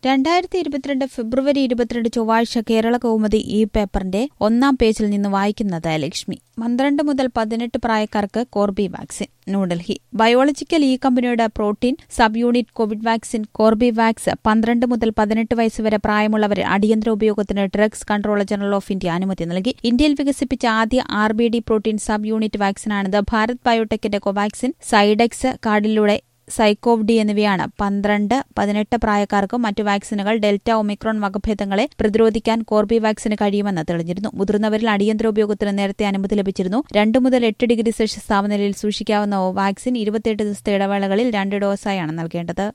രണ്ടായിരത്തി ഇരുപത്തിരണ്ട് ഫെബ്രുവരി ഇരുപത്തിരണ്ട് ചൊവ്വാഴ്ച കേരള കൗമുദി ഈ പേപ്പറിന്റെ ഒന്നാം പേജിൽ നിന്ന് വായിക്കുന്നത് ലക്ഷ്മി പന്ത്രണ്ട് മുതൽ പതിനെട്ട് പ്രായക്കാർക്ക് കോർബി വാക്സിൻ ന്യൂഡൽഹി ബയോളജിക്കൽ ഈ കമ്പനിയുടെ protein subunit covid vaccine Corbevax പന്ത്രണ്ട് മുതൽ പതിനെട്ട് വയസ്സ് വരെ പ്രായമുള്ളവർ അടിയന്തര ഉപയോഗത്തിന് drugs controller general of India അനുമതി നൽകി ഇന്ത്യയിൽ വികസിപ്പിച്ച ആദ്യ R B D protein subunit വാക്സിനാണിത് ഭാരത് ബയോടെക്കിന്റെ കോവാക്സിൻ സൈഡെക്സ് കാർഡിലൂടെ സൈക്കോവ് ഡി എന്നിവയാണ് പന്ത്രണ്ട് പതിനെട്ട് പ്രായക്കാർക്കും മറ്റു വാക്സിനുകൾ ഡെൽറ്റ ഒമിക്രോൺ വകഭേദങ്ങളെ പ്രതിരോധിക്കാൻ കോർബി വാക്സിന് കഴിയുമെന്ന് തെളിഞ്ഞിരുന്നു മുതിർന്നവരിൽ അടിയന്തര ഉപയോഗത്തിന് നേരത്തെ അനുമതി ലഭിച്ചിരുന്നു രണ്ട് മുതൽ എട്ട് ഡിഗ്രി സെൽഷ്യസ് താപനിലയിൽ സൂക്ഷിക്കാവുന്ന വാക്സിൻ ഇരുപത്തിയെട്ട് ദിവസത്തെ ഇടവേളകളിൽ രണ്ട് ഡോസായാണ് നൽകേണ്ടത്